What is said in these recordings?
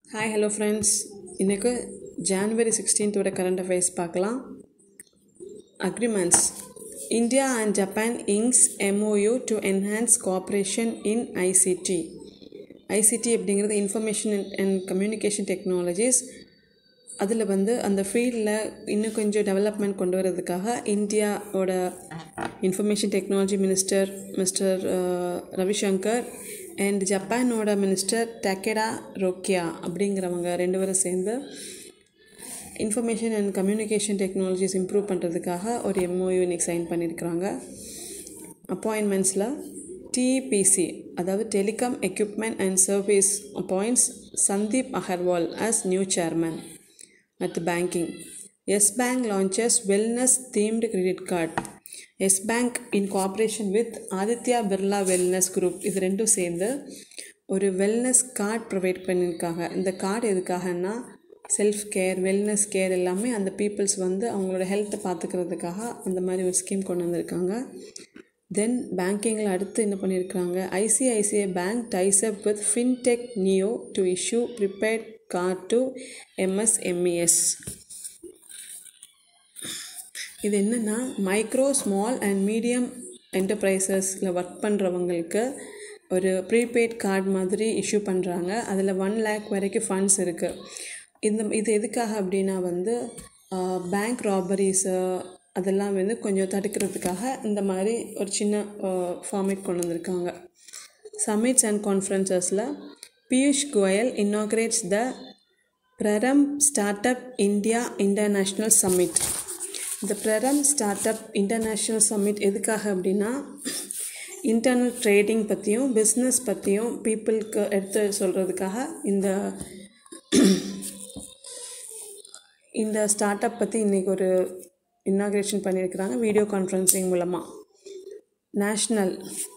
Hi hello friends இன்றைக்கு January சிக்ஸ்டீன்த்தோட current affairs பார்க்கலாம் agreements India and Japan inks MoU to enhance cooperation in ICT ICT அப்படிங்கிறது information and communication technologies அதில் வந்து அந்த ஃபீல்டில் இன்னும் கொஞ்சம் டெவலப்மெண்ட் கொண்டு வரதுக்காக இந்தியாவோட information technology minister mister Ravishankar and ஜப்பானோட மினிஸ்டர் டக்கெடா ரோக்கியா அப்படிங்கிறவங்க ரெண்டு பேரும் சேர்ந்து information and communication technologies improve பண்ணுறதுக்காக ஒரு எம்ஓயு இன்னைக்கு சைன் பண்ணியிருக்கிறாங்க அப்பாயின்மெண்ட்ஸில் டிஇபிசி அதாவது telecom equipment and service appoints Sandeep Agarwal as new chairman at banking. Yes Bank launches wellness themed credit card. Yes Bank in cooperation with Aditya Birla wellness group இது ரெண்டும் சேர்ந்து ஒரு வெல்னஸ் கார்டு ப்ரொவைட் பண்ணியிருக்காங்க இந்த கார்டு எதுக்காகன்னா செல்ஃப் கேர் வெல்னஸ் கேர் எல்லாமே அந்த peoples வந்து அவங்களோட ஹெல்த்தை பார்த்துக்கிறதுக்காக அந்த மாதிரி ஒரு ஸ்கீம் கொண்டு வந்திருக்காங்க தென் பேங்கிங்கில் அடுத்து என்ன பண்ணியிருக்காங்க ICICI bank ties up with fintech Neo to issue prepaid card to MSMEs இது என்னென்னா மைக்ரோ ஸ்மால் அண்ட் மீடியம் என்டர்பிரைசஸில் ஒர்க் பண்ணுறவங்களுக்கு ஒரு ப்ரீபெய்ட் கார்டு மாதிரி இஷ்யூ பண்ணுறாங்க அதில் ஒன் லேக் வரைக்கும் ஃபண்ட்ஸ் இருக்குது இந்த இது எதுக்காக அப்படின்னா வந்து பேங்க் ராபரிஸு அதெல்லாம் வந்து கொஞ்சம் தடுக்கிறதுக்காக இந்த மாதிரி ஒரு சின்ன ஃபார்மேட் கொண்டு வந்திருக்காங்க சமிட்ஸ் அண்ட் கான்ஃபரன்சஸில் Piyush Goyal inaugurates the Prarambh startup India international summit இந்த Prarambh startup international summit எதுக்காக அப்படின்னா இன்டர்னல் ட்ரேடிங் பற்றியும் பிஸ்னஸ் பற்றியும் பீப்புளுக்கு எடுத்து சொல்கிறதுக்காக இந்த இந்த ஸ்டார்ட் அப் பற்றி இன்றைக்கி ஒரு இன்னாக்ரேஷன் பண்ணியிருக்கிறாங்க வீடியோ கான்ஃபரன்சிங் மூலமாக national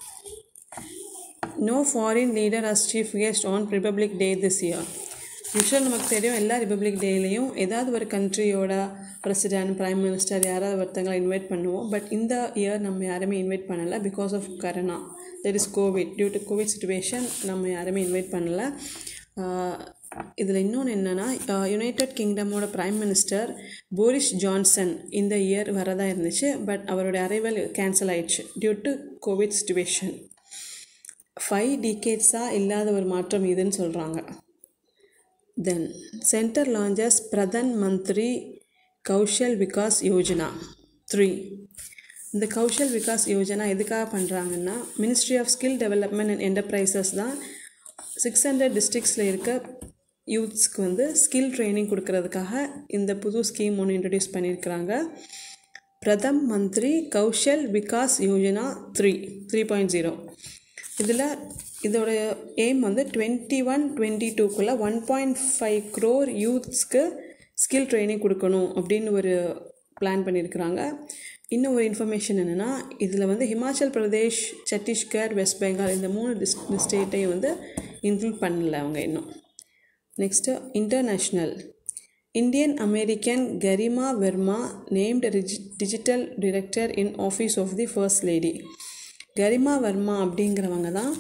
no foreign leader as chief guest on Republic Day this year usual நமக்கு தெரியும் எல்லா ரிப்பப்ளிக் டேலையும் ஏதாவது ஒரு கண்ட்ரியோட பிரசிடென்ட் ப்ரைம் மினிஸ்டர் யாராவது ஒருத்தங்களை இன்வைட் பண்ணுவோம் பட் இந்த இயர் நம்ம யாருமே இன்வைட் பண்ணலை because of corona there is Covid due to Covid situation நம்ம யாருமே இன்வைட் பண்ணலை இதில் இன்னொன்று என்னென்னா யுனைடெட் கிங்டமோட ப்ரைம் மினிஸ்டர் போரிஸ் ஜான்சன் இந்த இயர் வரதா இருந்துச்சு பட் அவருடைய அரைவல் கேன்சல் ஆயிடுச்சு due to Covid situation five டிகேட்ஸாக இல்லாத ஒரு மாற்றம் இதுன்னு சொல்கிறாங்க தென் சென்டர் லான்ச்சஸ் பிரதன் மந்திரி கௌஷல் விகாஸ் யோஜனா த்ரீ இந்த கௌஷல் விகாஸ் யோஜனா எதுக்காக பண்ணுறாங்கன்னா ministry of skill development and enterprises தான் சிக்ஸ் ஹண்ட்ரட் டிஸ்ட்ரிக்ஸில் இருக்க யூத்ஸ்க்கு வந்து ஸ்கில் ட்ரைனிங் கொடுக்கறதுக்காக இந்த புது ஸ்கீம் ஒன்று இன்ட்ரடியூஸ் பண்ணியிருக்கிறாங்க Pradhan Mantri Kaushal Vikas Yojana three three point zero இதில் இதோட எய்ம் வந்து டுவெண்ட்டி ஒன் டுவெண்ட்டி டூக்குள்ளே ஒன் பாயிண்ட் ஃபைவ் க்ரோர் யூத்ஸ்க்கு ஸ்கில் ட்ரைனிங் கொடுக்கணும் அப்படின்னு ஒரு பிளான் பண்ணியிருக்கிறாங்க இன்னும் ஒரு இன்ஃபர்மேஷன் என்னென்னா இதில் வந்து ஹிமாச்சல் பிரதேஷ் சத்தீஸ்கர் வெஸ்ட் பெங்கால் இந்த மூணு டிஸ் ஸ்டேட்டையும் வந்து இன்க்ளூட் பண்ணல அவங்க இன்னும் next international Indian American Garima Verma named ரிஜி digital director in office of the first lady Garima Varma அப்படிங்கிறவங்க தான்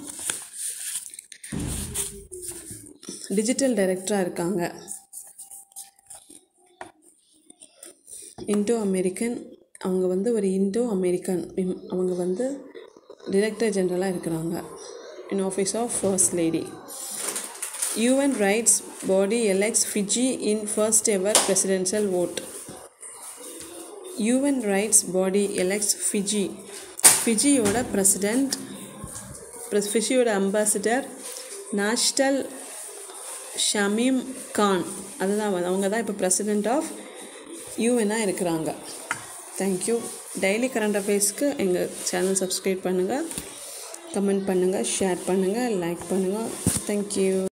டிஜிட்டல் டைரக்டராக இருக்காங்க இண்டோ அமெரிக்கன் அவங்க வந்து ஒரு இண்டோ அமெரிக்கன் அவங்க வந்து டிரெக்டர் ஜெனரலாக இருக்கிறாங்க in office of first lady UN rights body elects Fiji in first ever presidential vote UN rights body elects Fiji ஃபிஜியோட பிரசிடெண்ட் ஃபிஜியோட அம்பாசிடர் நாஷ்டல் ஷமீம் கான் அதுதான் அவங்க தான் இப்போ பிரசிடெண்ட் ஆஃப் யூஎனாக இருக்கிறாங்க தேங்க்யூ டெய்லி கரண்ட் அஃபேர்ஸ்க்கு எங்கள் சேனல் சப்ஸ்கிரைப் பண்ணுங்கள் கமெண்ட் பண்ணுங்கள் ஷேர் பண்ணுங்கள் லைக் பண்ணுங்கள் தேங்க்யூ